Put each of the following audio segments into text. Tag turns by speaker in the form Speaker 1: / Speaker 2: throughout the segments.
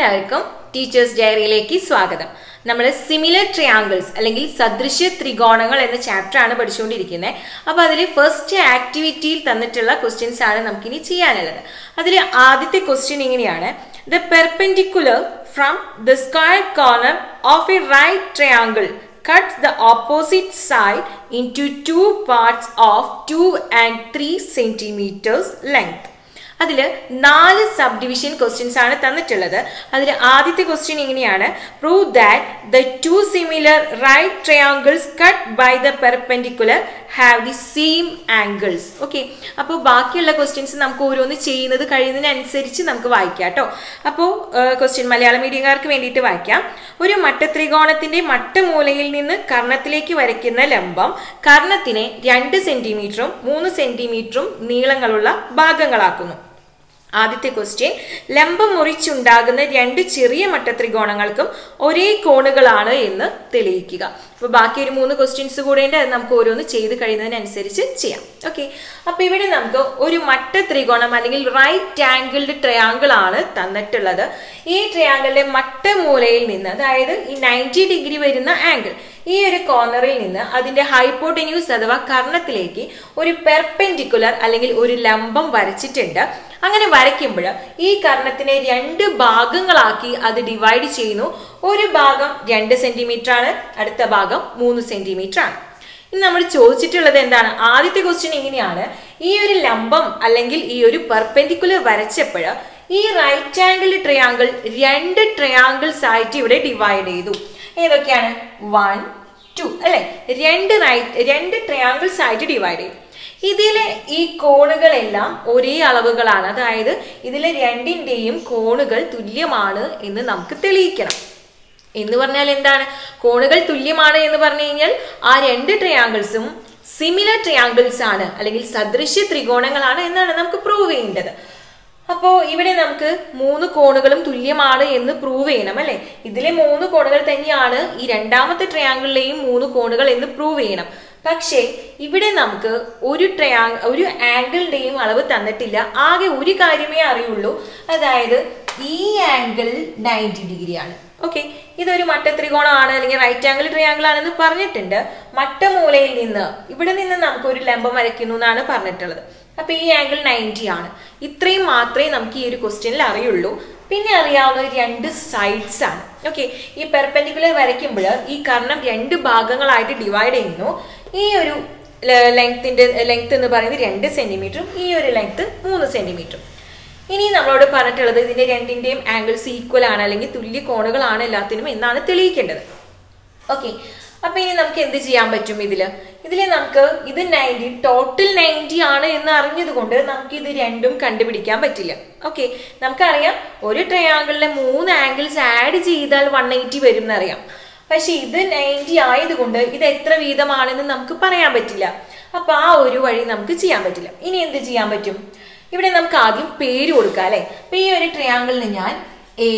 Speaker 1: എല്ലാവർക്കും ടീച്ചേഴ്സ് ഡയറിയിലേക്ക് സ്വാഗതം നമ്മൾ സിമിലർ ട്രയാങ്കിൾസ് അല്ലെങ്കിൽ സദൃശ്യ ത്രികോണങ്ങൾ എന്ന ചാപ്റ്റർ ആണ് പഠിച്ചുകൊണ്ടിരിക്കുന്നത് അപ്പോൾ അതിൽ ഫസ്റ്റ് ആക്ടിവിറ്റിയിൽ തന്നിട്ടുള്ള ക്വസ്റ്റ്യൻസ് ആണ് നമുക്കിനി ചെയ്യാനുള്ളത് അതിൽ ആദ്യത്തെ ക്വസ്റ്റ്യൻ ഇങ്ങനെയാണ് the perpendicular from the square corner of a right triangle cuts the opposite side into two parts of 2 and 3 centimeters length. അതിൽ നാല് സബ് ഡിവിഷൻ ക്വസ്റ്റ്യൻസ് ആണ് തന്നിട്ടുള്ളത് അതിൽ ആദ്യത്തെ ക്വസ്റ്റ്യൻ ഇങ്ങനെയാണ് prove that the two similar right triangles cut by the perpendicular have the same angles okay അപ്പോൾ ബാക്കിയുള്ള questions നമുക്ക് ഓരോന്ന് ചെയ്യുന്നത് കഴിയുന്നതിനനുസരിച്ച് നമുക്ക് വായിക്കാം കേട്ടോ അപ്പോൾ ക്വസ്റ്റ്യൻ മലയാളം മീഡിയംകാർക്ക് വേണ്ടിയിട്ട് വായിക്കാം ഒരു മട്ടത്രികോണത്തിന്റെ മട്ടമൂലയിൽ നിന്ന് കർണത്തിലേക്ക് വരയ്ക്കുന്ന ലംബം കർണത്തിനെ രണ്ട് സെന്റിമീറ്ററും മൂന്ന് സെന്റിമീറ്ററും നീളങ്ങളുള്ള ഭാഗങ്ങളാക്കുന്നു ആദ്യത്തെ ക്വസ്റ്റ്യൻ ലംബം മുറിച്ചുണ്ടാകുന്ന രണ്ട് ചെറിയ മട്ടത്രികോണങ്ങൾക്കും ഒരേ കോണുകളാണ് എന്ന് തെളിയിക്കുക അപ്പോൾ ബാക്കി ഒരു മൂന്ന് ക്വസ്റ്റ്യൻസ് കൂടെ ഉണ്ട് അത് നമുക്ക് ഓരോന്ന് ചെയ്ത് കഴിയുന്നതിനനുസരിച്ച് ചെയ്യാം ഓക്കെ അപ്പോൾ ഇവിടെ നമുക്ക് ഒരു മട്ട ത്രികോണം അല്ലെങ്കിൽ റൈറ്റ് ആംഗിൾഡ് ട്രയാങ്കിൾ ആണ് തന്നിട്ടുള്ളത് ഈ ട്രയാങ്കിളിന്റെ മട്ടമൂലയിൽ നിന്ന് അതായത് ഈ നയൻറ്റി ഡിഗ്രി വരുന്ന ആംഗിൾ ഈ ഒരു കോർണറിൽ നിന്ന് അതിന്റെ ഹൈപ്പോട്ടന്യൂസ് അഥവാ കർണത്തിലേക്ക് ഒരു പെർപെൻഡിക്കുലർ അല്ലെങ്കിൽ ഒരു ലംബം വരച്ചിട്ടുണ്ട് അങ്ങനെ വരയ്ക്കുമ്പോൾ ഈ കർണത്തിനെ രണ്ട് ഭാഗങ്ങളാക്കി അത് ഡിവൈഡ് ചെയ്യുന്നു ഒരു ഭാഗം രണ്ട് സെന്റിമീറ്റർ ആണ് അടുത്ത ഭാഗം മൂന്ന് സെന്റിമീറ്റർ ആണ് ഇനി നമ്മൾ ചോദിച്ചിട്ടുള്ളത് എന്താണ് ആദ്യത്തെ ക്വസ്റ്റ്യൻ ഇങ്ങനെയാണ് ഈ ഒരു ലംബം അല്ലെങ്കിൽ ഈ ഒരു പെർപെൻഡിക്കുലർ വരച്ചപ്പോൾ ഈ റൈറ്റ് ആംഗിൾ ട്രയാങ്കിൾ രണ്ട് ട്രയാങ്കിൾസ് ആയിട്ട് ഇവിടെ ഡിവൈഡ് ചെയ്തു ഏതൊക്കെയാണ് വൺ ടു അല്ലെ രണ്ട് റൈറ്റ് രണ്ട് ട്രയാങ്കിൾസ് ആയിട്ട് ഡിവൈഡ് ചെയ്തു ഇതിലെ ഈ കോണുകളെല്ലാം ഒരേ അളവുകളാണ് അതായത് ഇതിലെ രണ്ടിൻ്റെയും കോണുകൾ തുല്യമാണ് എന്ന് നമുക്ക് തെളിയിക്കണം എന്ന് പറഞ്ഞാൽ എന്താണ് കോണുകൾ തുല്യമാണ് എന്ന് പറഞ്ഞു കഴിഞ്ഞാൽ ആ രണ്ട് ട്രയാങ്കിൾസും സിമിലർ ട്രയാങ്കിൾസ് ആണ് അല്ലെങ്കിൽ സദൃശ്യ ത്രികോണങ്ങളാണ് എന്നാണ് നമുക്ക് പ്രൂവ് ചെയ്യേണ്ടത് അപ്പോൾ ഇവിടെ നമുക്ക് മൂന്ന് കോണുകളും തുല്യമാണ് എന്ന് പ്രൂവ് ചെയ്യണം അല്ലെ ഇതിലെ മൂന്ന് കോണുകൾ തന്നെയാണ് ഈ രണ്ടാമത്തെ ട്രയാങ്കിളിലെയും മൂന്ന് കോണുകൾ എന്ന് പ്രൂവ് ചെയ്യണം പക്ഷേ ഇവിടെ നമുക്ക് ഒരു ട്രയാ ഒരു ആംഗിളിന്റെയും അളവ് തന്നിട്ടില്ല ആകെ ഒരു കാര്യമേ അറിയുള്ളൂ അതായത് ഈ ആംഗിൾ നയൻറ്റി ഡിഗ്രിയാണ് ഓക്കെ ഇതൊരു മട്ടത്രികോണമാണ് അല്ലെങ്കിൽ റൈറ്റ് ആംഗിൾ ട്രയാങ്കിൾ ആണെന്ന് പറഞ്ഞിട്ടുണ്ട് മട്ടമൂലയിൽ നിന്ന് ഇവിടെ നിന്ന് നമുക്ക് ഒരു ലംബം വരയ്ക്കുന്നു എന്നാണ് പറഞ്ഞിട്ടുള്ളത് അപ്പൊ ഈ ആംഗിൾ നയൻറ്റി ആണ് ഇത്രയും മാത്രമേ നമുക്ക് ഈ ഒരു ക്വസ്റ്റ്യനിൽ അറിയുള്ളൂ പിന്നെ അറിയാവുന്ന രണ്ട് സൈഡ്സ് ആണ് ഓക്കെ ഈ പെർപെൻഡിക്കുലർ വരയ്ക്കുമ്പോൾ ഈ കർണം രണ്ട് ഭാഗങ്ങളായിട്ട് ഡിവൈഡ് ചെയ്യുന്നു ഈ ഒരു ലെങ്ത്തിന്റെ ലെങ്ത് എന്ന് പറയുന്നത് രണ്ട് സെന്റിമീറ്ററും ഈ ഒരു ലെങ്ത് മൂന്ന് സെന്റിമീറ്ററും ഇനി നമ്മളോട് പറഞ്ഞിട്ടുള്ളത് ഇതിന്റെ രണ്ടിന്റെയും ആംഗിൾസ് ഈക്വൽ ആണ് അല്ലെങ്കിൽ തുല്യ കോണുകളാണ് എല്ലാത്തിനും എന്നാണ് തെളിയിക്കേണ്ടത് ഓക്കെ അപ്പൊ ഇനി നമുക്ക് എന്ത് ചെയ്യാൻ പറ്റും ഇതില് ഇതില് നമുക്ക് ഇത് നയൻറ്റി ടോട്ടൽ നയൻറ്റി ആണ് എന്ന് അറിഞ്ഞത് കൊണ്ട് നമുക്ക് ഇത് രണ്ടും കണ്ടുപിടിക്കാൻ പറ്റില്ല ഓക്കെ നമുക്കറിയാം ഒരു ട്രയാങ്കിളിലെ മൂന്ന് ആംഗിൾസ് ആഡ് ചെയ്താൽ വൺ എയ്റ്റി വരും എന്നറിയാം പക്ഷെ ഇത് നയൻറ്റി ആയതുകൊണ്ട് ഇത് എത്ര വീതമാണെന്ന് നമുക്ക് പറയാൻ പറ്റില്ല അപ്പൊ ആ ഒരു വഴി നമുക്ക് ചെയ്യാൻ പറ്റില്ല ഇനി എന്ത് ചെയ്യാൻ പറ്റും ഇവിടെ നമുക്ക് ആദ്യം പേര് കൊടുക്കാം അല്ലെ അപ്പൊ ഈ ഒരു ട്രയാങ്കിളിന് ഞാൻ എ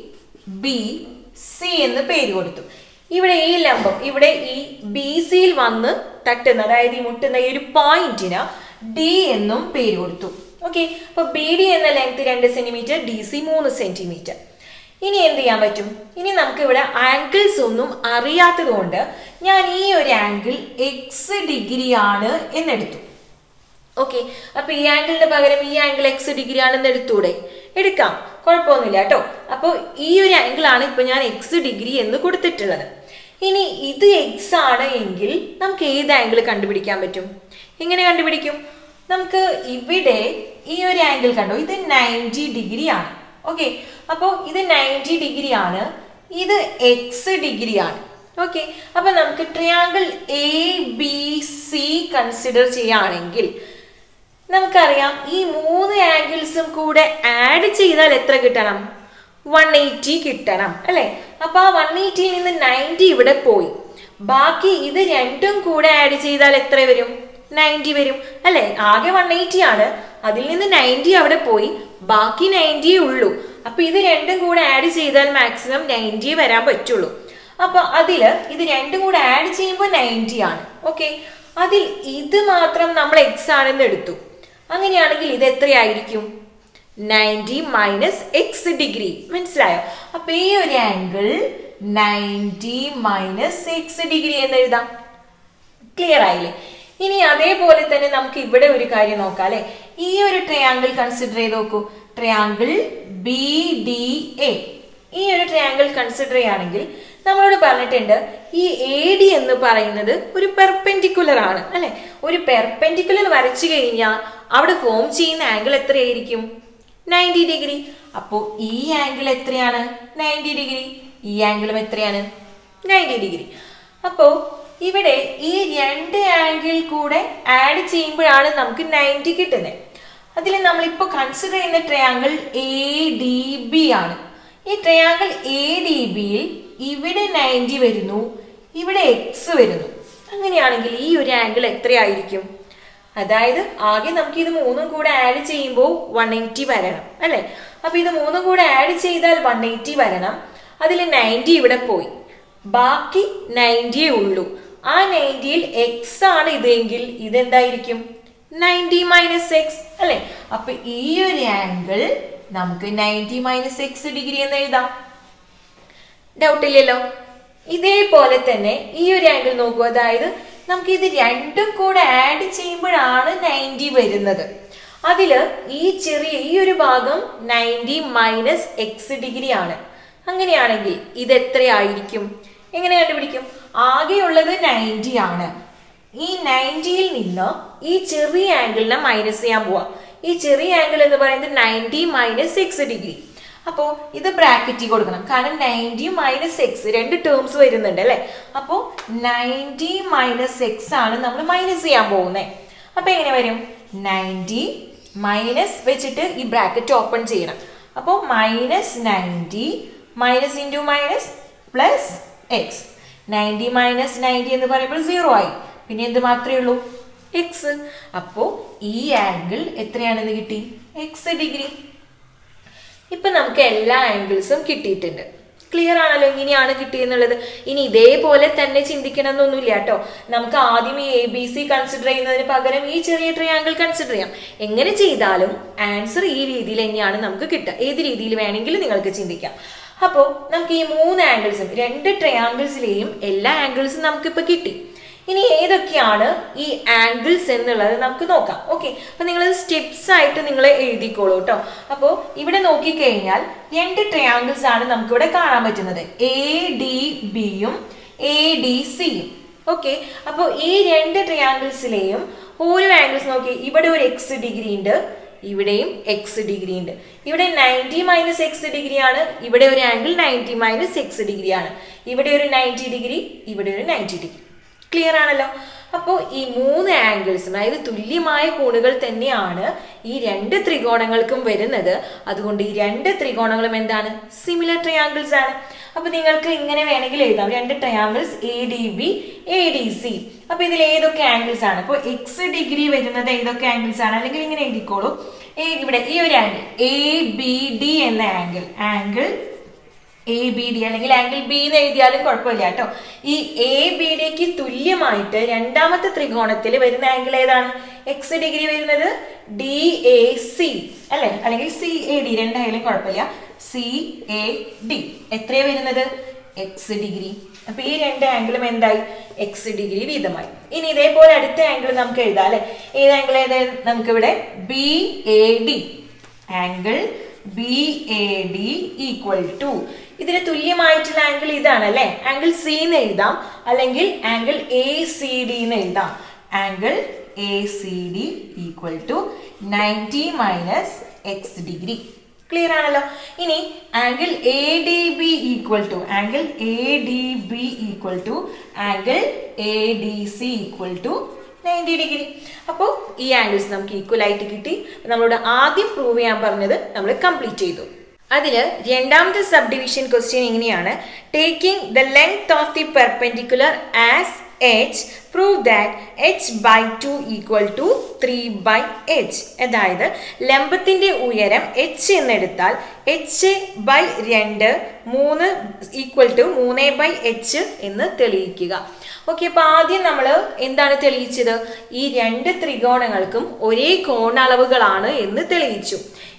Speaker 1: ബി സി എന്ന് പേര് കൊടുത്തു ഇവിടെ ഈ ലംബം ഇവിടെ ഈ ബി സിയിൽ വന്ന് തട്ടുന്ന അതായത് ഈ മുട്ടുന്ന ഈ ഒരു പോയിന്റിന് ഡി എന്നും പേര് കൊടുത്തു ഓക്കെ അപ്പൊ ബി ഡി എന്ന ലെങ്ത് രണ്ട് സെന്റിമീറ്റർ ഡി സി മൂന്ന് സെന്റിമീറ്റർ ഇനി എന്ത് ചെയ്യാൻ പറ്റും ഇനി നമുക്ക് ഇവിടെ ആംഗിൾസ് ഒന്നും അറിയാത്തത് കൊണ്ട് ഞാൻ ഈ ഒരു ആംഗിൾ എക്സ് ഡിഗ്രി ആണ് എന്നെടുത്തു ഓക്കെ അപ്പൊ ഈ ആംഗിളിന് പകരം ഈ ആംഗിൾ എക്സ് ഡിഗ്രി ആണെന്ന് എടുത്തൂടെ എടുക്കാം കുഴപ്പമൊന്നുമില്ല കേട്ടോ അപ്പോൾ ഈ ഒരു ആംഗിൾ ആണ് ഇപ്പൊ ഞാൻ എക്സ് ഡിഗ്രി എന്ന് കൊടുത്തിട്ടുള്ളത് ഇനി ഇത് എക്സ് ആണ് എങ്കിൽ നമുക്ക് ഏത് ആംഗിൾ കണ്ടുപിടിക്കാൻ പറ്റും എങ്ങനെ കണ്ടുപിടിക്കും നമുക്ക് ഇവിടെ ഈ ഒരു ആംഗിൾ കണ്ടോ ഇത് നയൻറ്റി ഡിഗ്രി ആണ് ഓക്കെ അപ്പോൾ ഇത് നയൻറ്റി ഡിഗ്രി ആണ് ഇത് എക്സ് ഡിഗ്രി ആണ് ഓക്കെ അപ്പൊ നമുക്ക് triangle A B C consider ചെയ്യുകയാണെങ്കിൽ നമുക്കറിയാം ഈ മൂന്ന് ആംഗിൾസും കൂടെ ആഡ് ചെയ്താൽ എത്ര കിട്ടണം വൺ എയ്റ്റി കിട്ടണം അല്ലെ അപ്പൊ ആ വൺ എയ്റ്റിയിൽ നിന്ന് നയൻറ്റി ഇവിടെ പോയി ബാക്കി ഇത് രണ്ടും കൂടെ ആഡ് ചെയ്താൽ എത്ര വരും നയൻറ്റി വരും അല്ലെ ആകെ വൺ എയ്റ്റി ആണ് അതിൽ നിന്ന് നയൻറ്റി അവിടെ പോയി ബാക്കി നയൻറ്റിയേ ഉള്ളൂ അപ്പൊ ഇത് രണ്ടും കൂടെ ആഡ് ചെയ്താൽ മാക്സിമം നയൻറ്റി വരാൻ പറ്റുള്ളൂ അപ്പൊ അതില് ഇത് രണ്ടും കൂടെ ആഡ് ചെയ്യുമ്പോൾ നയൻറ്റി ആണ് ഓക്കെ അതിൽ ഇത് മാത്രം നമ്മൾ എക്സ് ആണെന്ന് എടുത്തു അങ്ങനെയാണെങ്കിൽ ഇത് എത്രയായിരിക്കും നയൻറ്റി മൈനസ് എക്സ് ഡിഗ്രി മനസ്സിലായോ അപ്പൊ ഈ ഒരു angle ninety minus x degree എന്ന് എഴുതാം ക്ലിയർ ആയില്ലേ ഇനി അതേപോലെ തന്നെ നമുക്ക് ഇവിടെ ഒരു കാര്യം നോക്കാം അല്ലെ ഈ ഒരു ട്രയാങ്കിൾ കൺസിഡർ ചെയ്ത് നോക്കൂ ട്രയാങ്കിൾ ബി ഡി എ ഈ ഒരു ട്രയാങ്കിൾ കൺസിഡർ ചെയ്യുകയാണെങ്കിൽ നമ്മളോട് പറഞ്ഞിട്ടുണ്ട് ഈ എ ഡി എന്ന് പറയുന്നത് ഒരു പെർപെൻഡിക്കുലർ ആണ് അല്ലെ ഒരു പെർപെൻഡിക്കുലർ വരച്ചു കഴിഞ്ഞാൽ അവിടെ ഫോം ചെയ്യുന്ന ആംഗിൾ എത്രയായിരിക്കും നയൻറ്റി ഡിഗ്രി അപ്പോൾ ഈ ആംഗിൾ എത്രയാണ് നയൻറ്റി ഡിഗ്രി ഈ ആംഗിളും എത്രയാണ് നയൻറ്റി ഡിഗ്രി അപ്പോൾ ഇവിടെ ഈ രണ്ട് ആംഗിൾ കൂടെ ആഡ് ചെയ്യുമ്പോഴാണ് നമുക്ക് നയൻറ്റി കിട്ടുന്നത് അതിൽ നമ്മളിപ്പോൾ കൺസിഡർ ചെയ്യുന്ന ട്രയാങ്കിൾ എ ഡി ബി ആണ് ഈ ട്രയാങ്കിൾ എ ഡി ബിയിൽ ഇവിടെ നയൻറ്റി വരുന്നു ഇവിടെ എക്സ് വരുന്നു അങ്ങനെയാണെങ്കിൽ ഈ ഒരു ആംഗിൾ എത്രയായിരിക്കും അതായത് ആകെ നമുക്ക് ഇത് മൂന്നും കൂടെ ആഡ് ചെയ്യുമ്പോൾ വൺ എയ്റ്റി വരണം അല്ലെ അപ്പൊ ഇത് മൂന്നും കൂടെ ആഡ് ചെയ്താൽ വൺ എയ്റ്റി വരണം അതിൽ നയൻറ്റി ഇവിടെ പോയി ബാക്കി നയൻറ്റിയേ ഉള്ളൂ ആ നയൻറ്റിയിൽ എക്സ് ആണ് ഇതെങ്കിൽ ഇതെന്തായിരിക്കും നയൻറ്റി മൈനസ് എക്സ് അല്ലെ അപ്പൊ ഈ ഒരു ആംഗിൾ നമുക്ക് നയൻറ്റി മൈനസ് എക്സ് ഡിഗ്രി എന്ന് എഴുതാം ഡൗട്ട് ഇല്ലല്ലോ ഇതേപോലെ തന്നെ ഈ ഒരു ആംഗിൾ നോക്കൂ അതായത് നമുക്ക് ഇത് രണ്ടും കൂടെ ആഡ് ചെയ്യുമ്പോഴാണ് നയൻറ്റി വരുന്നത് അതില് ഈ ചെറിയ ഈ ഒരു ഭാഗം നയൻറ്റി മൈനസ് എക്സ് ഡിഗ്രി ആണ് അങ്ങനെയാണെങ്കിൽ ഇത് എത്രയായിരിക്കും എങ്ങനെ കണ്ടുപിടിക്കും ആകെയുള്ളത് നയൻറ്റി ആണ് ഈ നയൻറ്റിയിൽ നിന്ന് ഈ ചെറിയ ആംഗിളിനെ മൈനസ് ചെയ്യാൻ പോവാം ഈ ചെറിയ ആംഗിൾ എന്ന് പറയുന്നത് നയൻറ്റി മൈനസ് എക്സ് ഡിഗ്രി അപ്പോൾ ഇത് ബ്രാക്കറ്റിൽ കൊടുക്കണം കാരണം നയൻറ്റി മൈനസ് എക്സ് രണ്ട് ടേംസ് വരുന്നുണ്ട് അല്ലേ അപ്പോൾ നയൻറ്റി മൈനസ് എക്സ് ആണ് നമ്മൾ മൈനസ് ചെയ്യാൻ പോകുന്നത് അപ്പോൾ എങ്ങനെ വരും നയൻറ്റി മൈനസ് വെച്ചിട്ട് ഈ ബ്രാക്കറ്റ് ഓപ്പൺ ചെയ്യണം അപ്പോൾ minus ninety minus into minus plus x ninety minus ninety എന്ന് പറയുമ്പോൾ സീറോ ആയി പിന്നെ എന്ത് മാത്രമേ ഉള്ളൂ എക്സ് അപ്പോൾ ഈ ആംഗിൾ എത്രയാണെന്ന് കിട്ടി എക്സ് ഡിഗ്രി ഇപ്പൊ നമുക്ക് എല്ലാ ആംഗിൾസും കിട്ടിയിട്ടുണ്ട് ക്ലിയർ ആണല്ലോ ഇങ്ങനെയാണ് കിട്ടിയെന്നുള്ളത് ഇനി ഇതേപോലെ തന്നെ ചിന്തിക്കണം എന്നൊന്നുമില്ല കേട്ടോ നമുക്ക് ആദ്യം ഈ എ ബി സി കൺസിഡർ ചെയ്യുന്നതിന് പകരം ഈ ചെറിയ ട്രയാങ്കിൾ കൺസിഡർ ചെയ്യാം എങ്ങനെ ചെയ്താലും ആൻസർ ഈ രീതിയിൽ തന്നെയാണ് നമുക്ക് കിട്ടുക ഏത് രീതിയിൽ വേണമെങ്കിലും നിങ്ങൾക്ക് ചിന്തിക്കാം അപ്പോൾ നമുക്ക് ഈ മൂന്ന് ആംഗിൾസും രണ്ട് ട്രയാങ്കിൾസിലെയും എല്ലാ ആംഗിൾസും നമുക്കിപ്പോൾ കിട്ടി ഇനി ഏതൊക്കെയാണ് ഈ ആംഗിൾസ് എന്നുള്ളത് നമുക്ക് നോക്കാം ഓക്കെ അപ്പൊ നിങ്ങൾ സ്റ്റെപ്സ് ആയിട്ട് നിങ്ങൾ എഴുതിക്കോളൂ കേട്ടോ അപ്പോൾ ഇവിടെ നോക്കിക്കഴിഞ്ഞാൽ രണ്ട് ട്രയാങ്കിൾസ് ആണ് നമുക്കിവിടെ കാണാൻ പറ്റുന്നത് എ ഡി ബിയും എ ഡി സിയും ഓക്കെ അപ്പോൾ ഈ രണ്ട് ട്രയാങ്കിൾസിലെയും ഓരോ ആംഗിൾസ് നോക്കി ഇവിടെ ഒരു എക്സ് ഡിഗ്രി ഉണ്ട് ഇവിടെയും എക്സ് ഡിഗ്രി ഉണ്ട് ഇവിടെ നയൻറ്റി മൈനസ് എക്സ് ഡിഗ്രി ആണ് ഇവിടെ ഒരു angle ninety minus x degree ആണ് ഇവിടെ ഒരു നയൻറ്റി ഡിഗ്രി ഇവിടെ ഒരു നയൻറ്റി ഡിഗ്രി ക്ലിയർ ആണല്ലോ അപ്പോൾ ഈ മൂന്ന് ആംഗിൾസും അതായത് തുല്യമായ കോണുകൾ തന്നെയാണ് ഈ രണ്ട് ത്രികോണങ്ങൾക്കും വരുന്നത് അതുകൊണ്ട് ഈ രണ്ട് ത്രികോണങ്ങളും എന്താണ് സിമിലർ ട്രയാങ്കിൾസ് ആണ് അപ്പൊ നിങ്ങൾക്ക് ഇങ്ങനെ വേണമെങ്കിൽ എഴുതാം രണ്ട് triangles A D B A D C അപ്പൊ ഇതിൽ ഏതൊക്കെ ആംഗിൾസ് ആണ് അപ്പോൾ എക്സ് ഡിഗ്രി വരുന്നത് ഏതൊക്കെ ആംഗിൾസ് ആണ് അല്ലെങ്കിൽ ഇങ്ങനെ എഴുതിക്കോളൂ ഏ ഇവിടെ ഈ ഒരു ആംഗിൾ എ ബി ഡി എന്ന angle angle A B D അല്ലെങ്കിൽ ആംഗിൾ ബി എന്ന് എഴുതിയാലും കുഴപ്പമില്ല കേട്ടോ ഈ എ ബി ഡിക്ക് തുല്യമായിട്ട് രണ്ടാമത്തെ ത്രികോണത്തിൽ വരുന്ന ആംഗിൾ ഏതാണ് എക്സ് ഡിഗ്രി വരുന്നത് ഡി എ സി അല്ലെ അല്ലെങ്കിൽ സി എ ഡി രണ്ടായാലും കുഴപ്പമില്ല സി എ ഡി എത്രയാ വരുന്നത് എക്സ് ഡിഗ്രി അപ്പൊ ഈ രണ്ട് ആംഗിളും എന്തായി എക്സ് ഡിഗ്രി വീതമായി ഇനി ഇതേപോലെ അടുത്ത ആംഗിൾ നമുക്ക് എഴുതാം അല്ലെ ഏത് ആംഗിൾ ഏത് നമുക്കിവിടെ B A D angle B A D equal to ഇതിന് തുല്യമായിട്ടുള്ള ആംഗിൾ ഇതാണ് അല്ലെ ആംഗിൾ സി എന്ന് എഴുതാം അല്ലെങ്കിൽ ആംഗിൾ എ സി ഡി എന്ന് എഴുതാം angle A C D equal to ninety minus x degree clear ആണല്ലോ ഇനി angle A D B equal to angle A D B equal to angle A D C equal to ninety degree അപ്പോൾ ഈ angles നമുക്ക് equal ആയിട്ട് കിട്ടി നമ്മളോട് ആദ്യം prove ചെയ്യാൻ പറഞ്ഞത് നമ്മൾ കംപ്ലീറ്റ് ചെയ്തു അതിൽ രണ്ടാമത്തെ സബ് ഡിവിഷൻ ക്വസ്റ്റ്യൻ എങ്ങനെയാണ് taking the length of the perpendicular as h prove that h by two equal to three by h അതായത് ലംബത്തിന്റെ ഉയരം എച്ച് എന്നെടുത്താൽ എച്ച് ബൈ രണ്ട് മൂന്ന് ഈക്വൽ ടു മൂന്ന് ബൈ എച്ച് എന്ന് തെളിയിക്കുക ഓക്കെ അപ്പൊ ആദ്യം നമ്മൾ എന്താണ് തെളിയിച്ചത് ഈ രണ്ട് ത്രികോണങ്ങൾക്കും ഒരേ കോണളവുകളാണ് എന്ന് തെളിയിച്ചു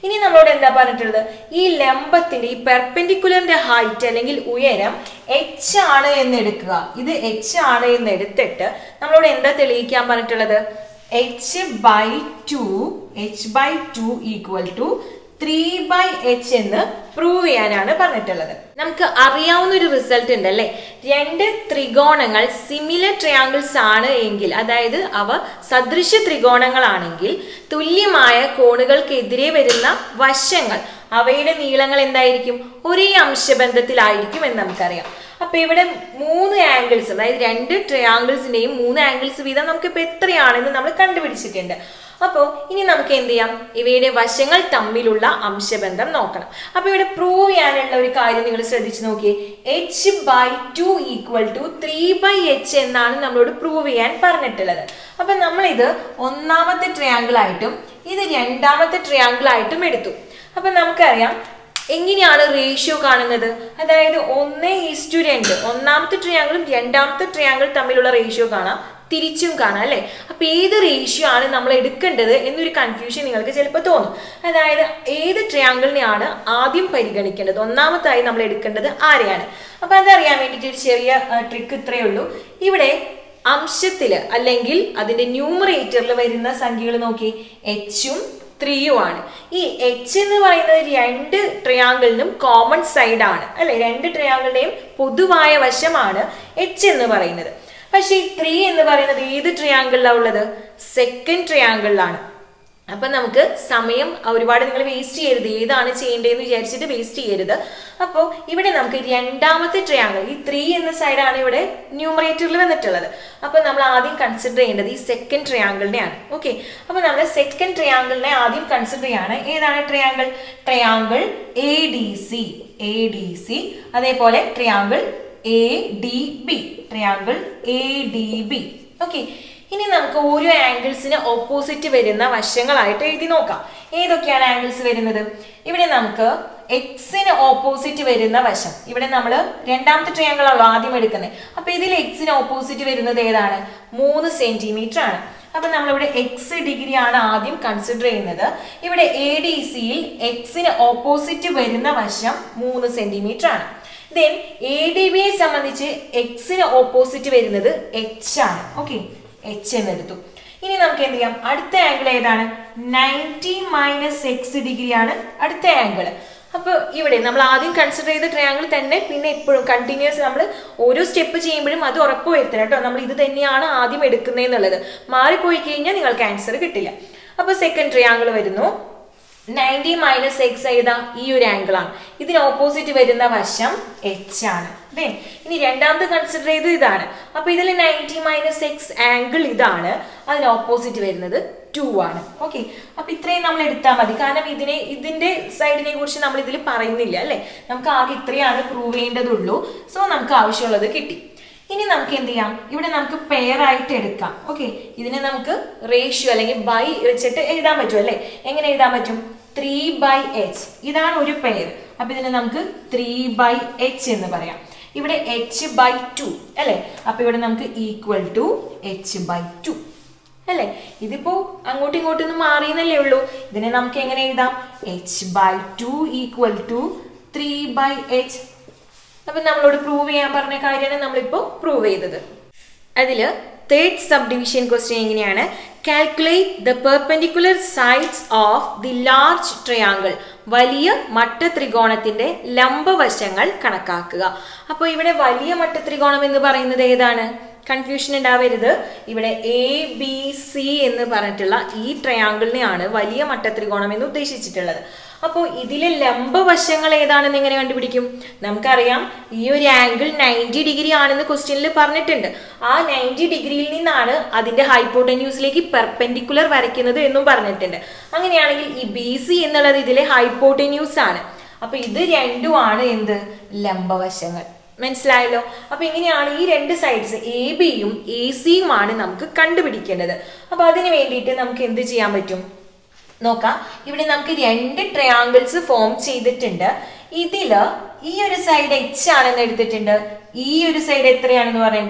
Speaker 1: ഇനി നമ്മളോട് എന്താ പറഞ്ഞിട്ടുള്ളത് ഈ ലംബത്തിന്റെ ഈ പെർപെൻഡിക്കുലറിന്റെ ഹൈറ്റ് അല്ലെങ്കിൽ ഉയരം എച്ച് ആണ് എന്ന് എടുക്കുക ഇത് എച്ച് ആണ് എന്ന് എടുത്തിട്ട് നമ്മളോട് എന്താ തെളിയിക്കാൻ പറഞ്ഞിട്ടുള്ളത് h by two h by two equal to three by h എന്ന് പ്രൂവ് ചെയ്യാനാണ് പറഞ്ഞിട്ടുള്ളത് നമുക്ക് അറിയാവുന്ന ഒരു റിസൾട്ട് ഉണ്ട് അല്ലേ രണ്ട് ത്രികോണങ്ങൾ സിമിലർ ട്രയാങ്കിൾസ് ആണ് എങ്കിൽ അതായത് അവ സദൃശ ത്രികോണങ്ങളാണെങ്കിൽ തുല്യമായ കോണുകൾക്കെതിരെ വരുന്ന വശങ്ങൾ അവയുടെ നീളങ്ങൾ എന്തായിരിക്കും ഒരേ അംശബന്ധത്തിലായിരിക്കും എന്ന് നമുക്കറിയാം അപ്പൊ ഇവിടെ മൂന്ന് ആംഗിൾസ് അതായത് രണ്ട് ട്രയാങ്കിൾസിന്റെയും മൂന്ന് ആംഗിൾസ് വീതം നമുക്ക് ഇപ്പൊ എത്രയാണെന്ന് നമ്മൾ കണ്ടുപിടിച്ചിട്ടുണ്ട് അപ്പോൾ ഇനി നമുക്ക് എന്ത് ചെയ്യാം ഇവയുടെ വശങ്ങൾ തമ്മിലുള്ള അംശബന്ധം നോക്കണം അപ്പൊ ഇവിടെ പ്രൂവ് ചെയ്യാനുള്ള ഒരു കാര്യം നിങ്ങൾ ശ്രദ്ധിച്ചു നോക്കിയേ h by two equal to three by h എന്നാണ് നമ്മളോട് പ്രൂവ് ചെയ്യാൻ പറഞ്ഞിട്ടുള്ളത് അപ്പൊ നമ്മളിത് ഒന്നാമത്തെ ട്രയാങ്കിൾ ആയിട്ടും ഇത് രണ്ടാമത്തെ ട്രയാങ്കിൾ ആയിട്ടും എടുത്തു അപ്പൊ നമുക്കറിയാം എങ്ങനെയാണ് റേഷ്യോ കാണുന്നത് അതായത് ഒന്ന് ഈസ്റ്റു രണ്ട് ഒന്നാമത്തെ ട്രയാങ്കിളും രണ്ടാമത്തെ ട്രയാങ്കിൾ തമ്മിലുള്ള റേഷ്യോ കാണാം തിരിച്ചും കാണാം അല്ലേ അപ്പൊ ഏത് റേഷ്യോ ആണ് നമ്മൾ എടുക്കേണ്ടത് എന്നൊരു കൺഫ്യൂഷൻ നിങ്ങൾക്ക് ചിലപ്പോൾ തോന്നും അതായത് ഏത് ട്രയാങ്കിളിനെയാണ് ആദ്യം പരിഗണിക്കേണ്ടത് ഒന്നാമതായി നമ്മൾ എടുക്കേണ്ടത് ആരെയാണ് അപ്പൊ അതറിയാൻ വേണ്ടിയിട്ട് ഒരു ചെറിയ ട്രിക്ക് ഇത്രയേ ഉള്ളൂ ഇവിടെ അംശത്തില് അല്ലെങ്കിൽ അതിന്റെ ന്യൂമറേറ്ററിൽ വരുന്ന സംഖ്യകൾ നോക്കി എച്ചും ത്രീയും ആണ് ഈ എച്ച് എന്ന് പറയുന്നത് രണ്ട് ട്രയാങ്കിളിനും കോമൺ സൈഡ് ആണ് അല്ലെ രണ്ട് ട്രയാങ്കിളിന്റെയും പൊതുവായ വശമാണ് എച്ച് എന്ന് പറയുന്നത് പക്ഷേ ഈ ത്രീ എന്ന് പറയുന്നത് ഏത് ട്രയാങ്കിളിലാണ് ഉള്ളത് സെക്കൻഡ് ട്രയാങ്കിളിലാണ് അപ്പൊ നമുക്ക് സമയം ഒരുപാട് നിങ്ങൾ വേസ്റ്റ് ചെയ്യരുത് ഏതാണ് ചെയ്യേണ്ടതെന്ന് വിചാരിച്ചിട്ട് വേസ്റ്റ് ചെയ്യരുത് അപ്പോൾ ഇവിടെ നമുക്ക് രണ്ടാമത്തെ ട്രയാങ്കിൾ ഈ ത്രീ എന്ന സൈഡാണ് ഇവിടെ ന്യൂമറേറ്ററിൽ വന്നിട്ടുള്ളത് അപ്പൊ നമ്മൾ ആദ്യം കൺസിഡർ ചെയ്യേണ്ടത് ഈ സെക്കൻഡ് ട്രയാങ്കിളിനെയാണ് ഓക്കെ അപ്പൊ നമ്മൾ സെക്കൻഡ് ട്രയാങ്കിളിനെ ആദ്യം കൺസിഡർ ചെയ്യാണ് ഏതാണ് triangle triangle A D C A D C അതേപോലെ triangle A D B triangle A D B okay ഇനി നമുക്ക് ഓരോ ആംഗിൾസിന് ഓപ്പോസിറ്റ് വരുന്ന വശങ്ങളായിട്ട് എഴുതി നോക്കാം ഏതൊക്കെയാണ് ആംഗിൾസ് വരുന്നത് ഇവിടെ നമുക്ക് എക്സിന് ഓപ്പോസിറ്റ് വരുന്ന വശം ഇവിടെ നമ്മൾ രണ്ടാമത്തെ ട്രയാങ്കിൾ ആണല്ലോ ആദ്യം എടുക്കുന്നത് അപ്പൊ ഇതിൽ എക്സിന് ഓപ്പോസിറ്റ് വരുന്നത് ഏതാണ് മൂന്ന് സെന്റിമീറ്റർ ആണ് അപ്പൊ നമ്മളിവിടെ എക്സ് ഡിഗ്രി ആണ് ആദ്യം കൺസിഡർ ചെയ്യുന്നത് ഇവിടെ എ ഡി സിയിൽ എക്സിന് ഓപ്പോസിറ്റ് വരുന്ന വശം മൂന്ന് സെന്റിമീറ്റർ ആണ് ദെൻ എ ഡി ബിയെ സംബന്ധിച്ച് എക്സിന് ഓപ്പോസിറ്റ് വരുന്നത് എച്ച് ആണ് ഓക്കെ എച്ച് എന്നെടുത്തു ഇനി നമുക്ക് എന്ത് ചെയ്യാം അടുത്ത ആംഗിൾ ഏതാണ് നയൻറ്റി മൈനസ് എക്സ് ഡിഗ്രി ആണ് അടുത്ത ആംഗിൾ അപ്പൊ ഇവിടെ നമ്മൾ ആദ്യം കൺസിഡർ ചെയ്ത ട്രയാങ്കിൾ തന്നെ പിന്നെ എപ്പോഴും കണ്ടിന്യൂസ് നമ്മൾ ഓരോ സ്റ്റെപ്പ് ചെയ്യുമ്പോഴും അത് ഉറപ്പ് വരുത്തണം കേട്ടോ നമ്മൾ ഇത് തന്നെയാണ് ആദ്യം എടുക്കുന്നതെന്നുള്ളത് മാറിപ്പോയി കഴിഞ്ഞാൽ നിങ്ങൾക്ക് ആൻസർ കിട്ടില്ല അപ്പൊ സെക്കൻഡ് ട്രയാങ്കിൾ വരുന്നു നയൻറ്റി മൈനസ് എക്സ് ഏതാ ഈ ഒരു ആംഗിൾ ആണ് ഇതിന് ഓപ്പോസിറ്റ് വരുന്ന വശം എച്ച് ആണ് ദെൻ ഇനി രണ്ടാമത് കൺസിഡർ ചെയ്തത് ഇതാണ് അപ്പൊ ഇതിൽ നയൻറ്റി മൈനസ് എക്സ് ആംഗിൾ ഇതാണ് അതിന് ഓപ്പോസിറ്റ് വരുന്നത് ടു ആണ് ഓക്കെ അപ്പൊ ഇത്രയും നമ്മൾ എടുത്താൽ മതി കാരണം ഇതിനെ ഇതിന്റെ സൈഡിനെ കുറിച്ച് നമ്മൾ ഇതിൽ പറയുന്നില്ല അല്ലെ നമുക്ക് ആകെ ഇത്രയാണ് പ്രൂവ് ചെയ്യേണ്ടതുള്ളൂ സോ നമുക്ക് ആവശ്യമുള്ളത് കിട്ടി ഇനി നമുക്ക് എന്ത് ചെയ്യാം ഇവിടെ നമുക്ക് പെയർ ആയിട്ട് എടുക്കാം ഓക്കെ ഇതിനെ നമുക്ക് റേഷ്യോ അല്ലെങ്കിൽ ബൈ വെച്ചിട്ട് എഴുതാൻ പറ്റും അല്ലേ എങ്ങനെ എഴുതാൻ പറ്റും ത്രീ ബൈ എച്ച് ഇതാണ് ഒരു പെയർ അപ്പൊ ഇതിനെ നമുക്ക് ത്രീ ബൈ എച്ച് എന്ന് പറയാം ഇവിടെ എച്ച് ബൈ ടു അല്ലേ അപ്പൊ ഇവിടെ നമുക്ക് equal to h by two അല്ലേ ഇതിപ്പോ അങ്ങോട്ടും ഇങ്ങോട്ടും ഒന്നും മാറിയെന്നല്ലേ ഉള്ളൂ ഇതിനെ നമുക്ക് എങ്ങനെ എഴുതാം h by two equal to three by h അപ്പൊ നമ്മളോട് പ്രൂവ് ചെയ്യാൻ പറഞ്ഞ കാര്യമാണ് നമ്മളിപ്പോ പ്രൂവ് ചെയ്തത് അതില് തേർഡ് സബ് ഡിവിഷൻ ക്വസ്റ്റ്യൻ എങ്ങനെയാണ് calculate the perpendicular sides of the large triangle വലിയ മട്ട ത്രികോണത്തിന്റെ ലംബവശങ്ങൾ കണക്കാക്കുക അപ്പോൾ ഇവിടെ വലിയ മട്ട ത്രികോണം എന്ന് പറയുന്നത് ഏതാണ് കൺഫ്യൂഷൻ ഉണ്ടാവരുത് ഇവിടെ എ ബി സി എന്ന് പറഞ്ഞിട്ടുള്ള ഈ ട്രയാങ്കിളിനെയാണ് വലിയ മട്ടത്രികോണം എന്ന് ഉദ്ദേശിച്ചിട്ടുള്ളത് അപ്പോൾ ഇതിലെ ലംബവശങ്ങൾ ഏതാണെന്ന് എങ്ങനെ കണ്ടുപിടിക്കും നമുക്കറിയാം ഈ ഒരു ആംഗിൾ നയൻറ്റി ഡിഗ്രി ആണെന്ന് ക്വസ്റ്റ്യനിൽ പറഞ്ഞിട്ടുണ്ട് ആ നയൻറ്റി ഡിഗ്രിയിൽ നിന്നാണ് അതിന്റെ ഹൈപ്പോട്ടന്യൂസിലേക്ക് പെർപെൻഡിക്കുലർ വരയ്ക്കുന്നത് എന്നും പറഞ്ഞിട്ടുണ്ട് അങ്ങനെയാണെങ്കിൽ ഈ ബി സി എന്നുള്ളത് ഇതിലെ ഹൈപ്പോട്ടന്യൂസ് ആണ് അപ്പൊ ഇത് രണ്ടുമാണ് എന്ത് ലംബവശങ്ങൾ മനസ്സിലായല്ലോ അപ്പൊ ഇങ്ങനെയാണ് ഈ രണ്ട് സൈഡ്സ് എ ബിയും എ സിയുമാണ് നമുക്ക് കണ്ടുപിടിക്കേണ്ടത് അപ്പൊ അതിന് വേണ്ടിയിട്ട് നമുക്ക് എന്ത് ചെയ്യാൻ പറ്റും നോക്കാം ഇവിടെ നമുക്ക് രണ്ട് ട്രയാങ്കിൾസ് ഫോം ചെയ്തിട്ടുണ്ട് ഇതില് ഈ ഒരു സൈഡ് എച്ച് ആണെന്ന് എടുത്തിട്ടുണ്ട് ഈ ഒരു സൈഡ് എത്രയാണെന്ന് പറയുന്നത്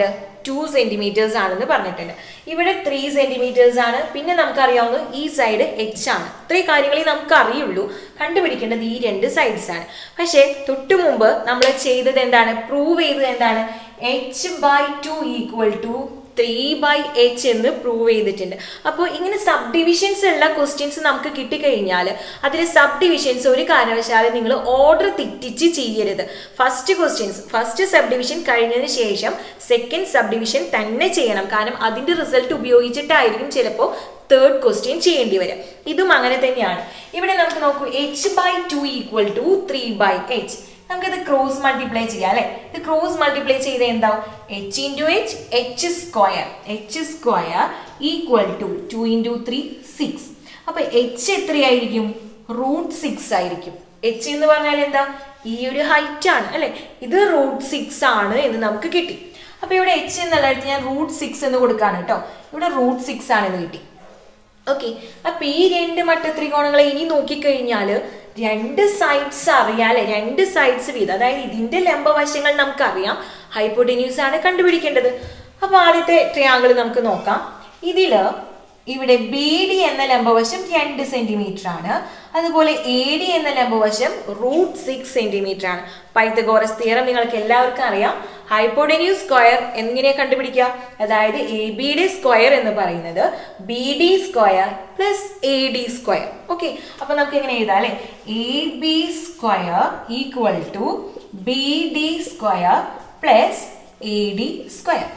Speaker 1: ടു സെന്റിമീറ്റേഴ്സ് ആണെന്ന് പറഞ്ഞിട്ടുണ്ട് ഇവിടെ ത്രീ സെന്റിമീറ്റേഴ്സ് ആണ് പിന്നെ നമുക്കറിയാവുന്ന ഈ സൈഡ് എച്ച് ആണ് ഇത്രയും കാര്യങ്ങളെ നമുക്ക് അറിയുള്ളൂ കണ്ടുപിടിക്കേണ്ടത് ഈ രണ്ട് സൈഡ്സ് ആണ് പക്ഷേ തൊട്ടു മുമ്പ് നമ്മൾ ചെയ്തത് എന്താണ് പ്രൂവ് ചെയ്തത് എന്താണ് h by two equal to three by h എന്ന് പ്രൂവ് ചെയ്തിട്ടുണ്ട് അപ്പോൾ ഇങ്ങനെ സബ് ഡിവിഷൻസ് ഉള്ള ക്വസ്റ്റ്യൻസ് നമുക്ക് കിട്ടിക്കഴിഞ്ഞാൽ അതിൽ സബ് ഡിവിഷൻസ് ഒരു കാരണവശാലും നിങ്ങൾ ഓർഡർ തെറ്റിച്ച് ചെയ്യരുത് first questions first sub division കഴിഞ്ഞതിന് ശേഷം സെക്കൻഡ് സബ് ഡിവിഷൻ തന്നെ ചെയ്യണം കാരണം അതിൻ്റെ റിസൾട്ട് ഉപയോഗിച്ചിട്ടായിരിക്കും ചിലപ്പോൾ തേർഡ് ക്വസ്റ്റ്യൻ ചെയ്യേണ്ടി വരും ഇതും അങ്ങനെ തന്നെയാണ് ഇവിടെ നമുക്ക് നോക്കൂ h by two equal to three by h നമുക്കിത് ക്രോസ് മൾട്ടിപ്ലൈ ചെയ്യാം അല്ലെ ഇത് ക്രോസ് മൾട്ടിപ്ലൈ ചെയ്ത് എന്താവും h into h h square h square equal to two into three six അപ്പൊ എച്ച് എത്രയായിരിക്കും റൂട്ട് സിക്സ് ആയിരിക്കും എച്ച് എന്ന് പറഞ്ഞാൽ എന്താ ഈ ഒരു ഹൈറ്റ് ആണ് അല്ലെ ഇത് റൂട്ട് സിക്സ് ആണ് എന്ന് നമുക്ക് കിട്ടി അപ്പൊ ഇവിടെ എച്ച് എന്നുള്ളിടത്ത് ഞാൻ റൂട്ട് സിക്സ് എന്ന് കൊടുക്കാണ് കേട്ടോ ഇവിടെ റൂട്ട് സിക്സ് ആണ് എന്ന് കിട്ടി ഓക്കെ അപ്പൊ ഈ രണ്ട് മട്ട ത്രികോണങ്ങളെ ഇനി നോക്കിക്കഴിഞ്ഞാൽ രണ്ട് സൈഡ്സ് അറിയാലേ രണ്ട് സൈഡ്സ് വീതം അതായത് ഇതിന്റെ ലംബവശങ്ങൾ നമുക്കറിയാം ഹൈപ്പോട്ടിന്യൂസ് ആണ് കണ്ടുപിടിക്കേണ്ടത് അപ്പൊ ആദ്യത്തെ ട്രിയാങ്കിൾ നമുക്ക് നോക്കാം ഇതില് ഇവിടെ ബി ഡി എന്ന ലംബവശം രണ്ട് സെന്റിമീറ്റർ ആണ് അതുപോലെ എ ഡി എന്ന ലംബവശം റൂട്ട് സിക്സ് സെന്റിമീറ്റർ ആണ് പൈത്തഗോറസ് തിയറം നിങ്ങൾക്ക് എല്ലാവർക്കും അറിയാം ഹൈപ്പോഡെന്യൂസ് സ്ക്വയർ എങ്ങനെ കണ്ടുപിടിക്കുക അതായത് എ ബിയുടെ സ്ക്വയർ എന്ന് പറയുന്നത് B D square plus A D square okay അപ്പൊ നമുക്ക് എങ്ങനെ എഴുതാം അല്ലെ A B square equal to B D square plus A D square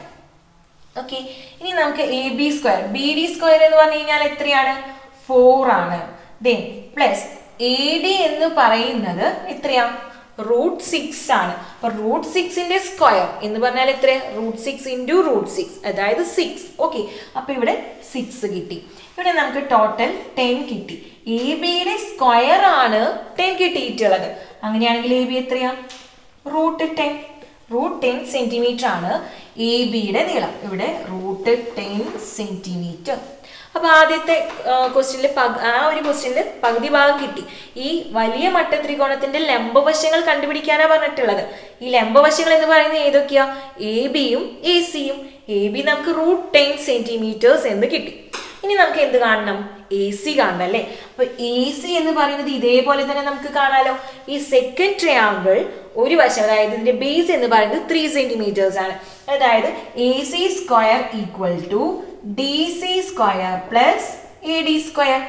Speaker 1: okay ഇനി നമുക്ക് A B square B D square എന്ന് പറഞ്ഞു കഴിഞ്ഞാൽ എത്രയാണ് ഫോർ ആണ് ദെൻ പ്ലസ് എ ഡി എന്ന് പറയുന്നത് എത്രയാ റൂട്ട് സിക്സ് ആണ് അപ്പൊ റൂട്ട് സിക്സിന്റെ സ്ക്വയർ എന്ന് പറഞ്ഞാൽ എത്ര root six into root six അതായത് സിക്സ് ഓക്കെ അപ്പൊ ഇവിടെ സിക്സ് കിട്ടി ഇവിടെ നമുക്ക് ടോട്ടൽ ടെൻ കിട്ടി എ ബിയുടെ സ്ക്വയർ ആണ് ടെൻ കിട്ടിയിട്ടുള്ളത് അങ്ങനെയാണെങ്കിൽ എ ബി എത്രയാ root ten root ten centimetre ആണ് എ ബിയുടെ നീളം ഇവിടെ റൂട്ട് ടെൻ സെന്റിമീറ്റർ അപ്പൊ ആദ്യത്തെ ക്വസ്റ്റ്യനിൽ ആ ഒരു ക്വസ്റ്റ്യനിൽ പകുതി ഭാഗം കിട്ടി ഈ വലിയ മട്ട ത്രികോണത്തിന്റെ ലംബവശങ്ങൾ കണ്ടുപിടിക്കാനാ പറഞ്ഞിട്ടുള്ളത് ഈ ലംബവശങ്ങൾ എന്ന് പറയുന്നത് ഏതൊക്കെയാ എ ബിയും എ സിയും എ ബി നമുക്ക് റൂട്ട് ടെൻ സെന്റിമീറ്റേഴ്സ് എന്ന് കിട്ടി ഇനി നമുക്ക് എന്ത് കാണണം എ സി കാണണം അല്ലേ അപ്പൊ എ സി എന്ന് പറയുന്നത് ഇതേപോലെ തന്നെ നമുക്ക് കാണാലോ ഈ സെക്കൻഡ് ട്രയാങ്കിൾ ഒരു വശം അതായത് ഇതിന്റെ ബേസ് എന്ന് പറയുന്നത് ത്രീ സെന്റിമീറ്റേഴ്സ് ആണ് അതായത് A C square equal to D C square plus A D square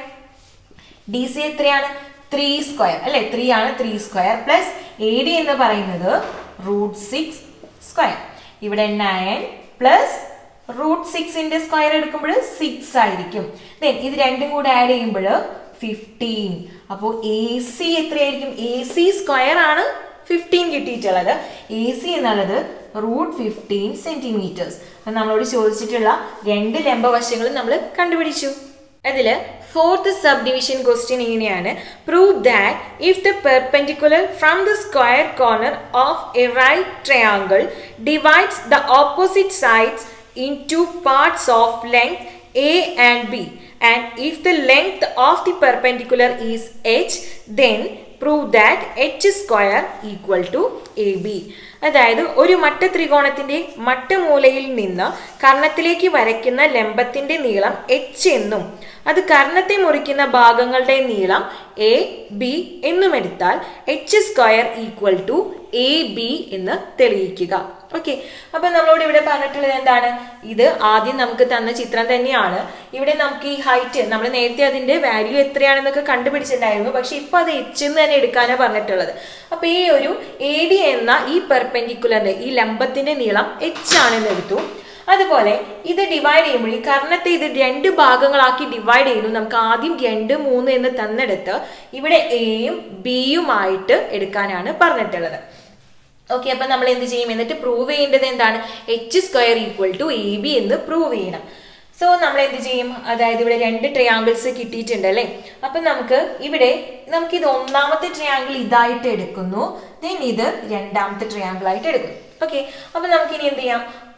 Speaker 1: D C എത്രയാണ് ത്രീ സ്ക്വയർ അല്ലെ ത്രീ ആണ് three square plus A D എന്ന് പറയുന്നത് റൂട്ട് സിക്സ് സ്ക്വയർ ഇവിടെ നയൻ പ്ലസ് റൂട്ട് സിക്സിന്റെ സ്ക്വയർ എടുക്കുമ്പോൾ സിക്സ് ആയിരിക്കും ദെൻ ഇത് രണ്ടും കൂടെ ആഡ് ചെയ്യുമ്പോൾ ഫിഫ്റ്റീൻ അപ്പോൾ എ സി എത്രയായിരിക്കും എ സി സ്ക്വയർ ആണ് ഫിഫ്റ്റീൻ കിട്ടിയിട്ടുള്ളത് എ സി എന്നുള്ളത് റൂട്ട് ഫിഫ്റ്റീൻ സെന്റിമീറ്റേഴ്സ് നമ്മളോട് ചോദിച്ചിട്ടുള്ള രണ്ട് ലംബവശങ്ങളും നമ്മൾ കണ്ടുപിടിച്ചു അതില് ഫോർത്ത് സബ് ഡിവിഷൻ ക്വസ്റ്റ്യൻ ഇങ്ങനെയാണ് prove that if the perpendicular from the square corner of a right triangle divides the opposite sides into parts of length A and B and if the length of the perpendicular is h then prove that h square equal to AB അതായത് ഒരു മട്ട ത്രികോണത്തിന്റെ മട്ടമൂലയിൽ നിന്ന് കർണത്തിലേക്ക് വരയ്ക്കുന്ന ലംബത്തിന്റെ നീളം H എന്നും അത് കർണത്തെ മുറിക്കുന്ന ഭാഗങ്ങളുടെ നീളം എ ബി എന്നും എടുത്താൽ h square equal to A B എന്ന് തെളിയിക്കുക ഓക്കെ അപ്പൊ നമ്മളോട് ഇവിടെ പറഞ്ഞിട്ടുള്ളത് എന്താണ് ഇത് ആദ്യം നമുക്ക് തന്ന ചിത്രം തന്നെയാണ് ഇവിടെ നമുക്ക് ഈ ഹൈറ്റ് നമ്മൾ നേരത്തെ അതിന്റെ വാല്യൂ എത്രയാണെന്നൊക്കെ കണ്ടുപിടിച്ചിട്ടുണ്ടായിരുന്നു പക്ഷെ ഇപ്പൊ അത് എച്ച് എന്ന് തന്നെ എടുക്കാനാണ് പറഞ്ഞിട്ടുള്ളത് അപ്പൊ ഈ ഒരു എ ഡി എന്ന ഈ പെർപെൻഡിക്കുലറിന്റെ ഈ ലംബത്തിന്റെ നീളം എച്ച് ആണെന്ന് എടുത്തു അതുപോലെ ഇത് ഡിവൈഡ് ചെയ്യുമ്പോൾ ഈ കർണത്തെ ഇത് രണ്ട് ഭാഗങ്ങളാക്കി ഡിവൈഡ് ചെയ്യുന്നു നമുക്ക് ആദ്യം രണ്ട് മൂന്ന് എന്ന് തന്നെടുത്ത് ഇവിടെ എയും ബിയുമായിട്ട് എടുക്കാനാണ് പറഞ്ഞിട്ടുള്ളത് ഓക്കെ അപ്പൊ നമ്മൾ എന്ത് ചെയ്യും എന്നിട്ട് പ്രൂവ് ചെയ്യേണ്ടത് എന്താണ് h square equal to A B എന്ന് പ്രൂവ് ചെയ്യണം സോ നമ്മൾ എന്ത് ചെയ്യും അതായത് ഇവിടെ രണ്ട് ട്രയാങ്കിൾസ് കിട്ടിയിട്ടുണ്ട് അല്ലേ അപ്പൊ നമുക്ക് ഇവിടെ നമുക്ക് ഇത് ഒന്നാമത്തെ ട്രയാങ്കിൾ ഇതായിട്ട് എടുക്കുന്നു ദെൻ ഇത് രണ്ടാമത്തെ ട്രയാങ്കിൾ ആയിട്ട് എടുക്കും ഓക്കെ അപ്പൊ നമുക്ക് ഇനി എന്ത് ചെയ്യാം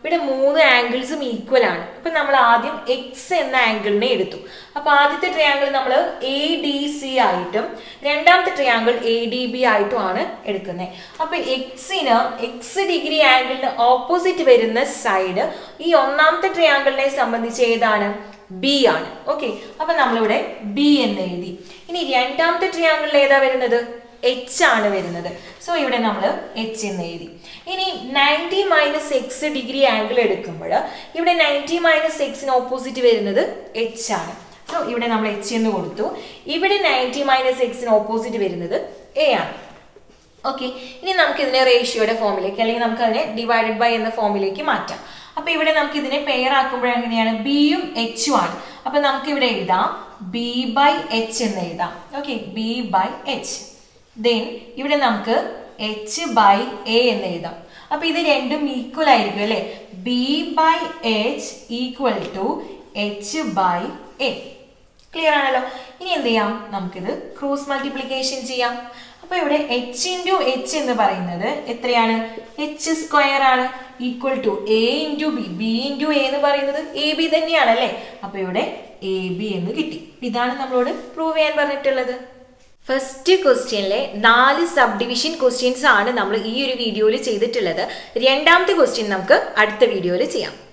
Speaker 1: ഇവിടെ മൂന്ന് ആംഗിൾസും ഈക്വൽ ആണ് അപ്പൊ നമ്മൾ ആദ്യം എക്സ് എന്ന ആംഗിളിനെ എടുത്തു അപ്പൊ ആദ്യത്തെ ട്രയാങ്കിൾ നമ്മൾ എ ഡി സി ആയിട്ടും രണ്ടാമത്തെ ട്രയാങ്കിൾ എ ഡി ബി ആയിട്ടുമാണ് എടുക്കുന്നത് അപ്പൊ എക്സിന് എക്സ് ഡിഗ്രി ആംഗിളിന് ഓപ്പോസിറ്റ് വരുന്ന സൈഡ് ഈ ഒന്നാമത്തെ ട്രയാങ്കിളിനെ സംബന്ധിച്ച് ഏതാണ് ബി ആണ് ഓക്കെ അപ്പൊ നമ്മളിവിടെ ബി എന്ന് എഴുതി ഇനി രണ്ടാമത്തെ ട്രയാങ്കിളിൽ ഏതാ വരുന്നത് എച്ച് ആണ് വരുന്നത് സോ ഇവിടെ നമ്മൾ എച്ച് എന്ന് എഴുതി ഇനി ninety minus x degree angle എടുക്കുമ്പോൾ ഇവിടെ നയൻറ്റി മൈനസ് എക്സിന് ഓപ്പോസിറ്റ് വരുന്നത് എച്ച് ആണ് സോ ഇവിടെ നമ്മൾ എച്ച് എന്ന് കൊടുത്തു ഇവിടെ നയൻറ്റി മൈനസ് എക്സിന് ഓപ്പോസിറ്റ് വരുന്നത് എ ആണ് ഓക്കെ ഇനി നമുക്ക് ഇതിനെ റേഷ്യോയുടെ ഫോമിലേക്ക് അല്ലെങ്കിൽ നമുക്ക് അതിനെ ഡിവൈഡഡ് ബൈ എന്ന ഫോമിലേക്ക് മാറ്റാം അപ്പൊ ഇവിടെ നമുക്ക് ഇതിനെ പെയർ ആക്കുമ്പോൾ എങ്ങനെയാണ് ബിയും എച്ചും ആണ് അപ്പൊ നമുക്ക് ഇവിടെ എഴുതാം ബി ബൈ എച്ച് എന്ന് എഴുതാം okay B by h then ഇവിടെ നമുക്ക് എച്ച് ബൈ എ എന്ന് എഴുതാം അപ്പൊ ഇത് രണ്ടും ഈക്വൽ ആയിരിക്കും അല്ലെ B by h equal to h by A clear ആണല്ലോ ഇനി എന്ത് ചെയ്യാം നമുക്കിത് ക്രോസ് മൾട്ടിപ്ലിക്കേഷൻ ചെയ്യാം അപ്പൊ ഇവിടെ എച്ച് ഇൻറ്റു എച്ച് എന്ന് പറയുന്നത് എത്രയാണ് എച്ച് സ്ക്വയർ ആണ് equal to A into B B into A എന്ന് പറയുന്നത് എ ബി തന്നെയാണ് അല്ലേ അപ്പൊ ഇവിടെ എ ബി എന്ന് കിട്ടി ഇതാണ് നമ്മളോട് പ്രൂവ് ചെയ്യാൻ പറഞ്ഞിട്ടുള്ളത് ഫസ്റ്റ് ക്വസ്റ്റ്യനിലെ നാല് സബ് ഡിവിഷൻ ക്വസ്റ്റ്യൻസ് ആണ് നമ്മൾ ഈ ഒരു വീഡിയോയിൽ ചെയ്തിട്ടുള്ളത് രണ്ടാമത്തെ ക്വസ്റ്റ്യൻ നമുക്ക് അടുത്ത വീഡിയോയിൽ ചെയ്യാം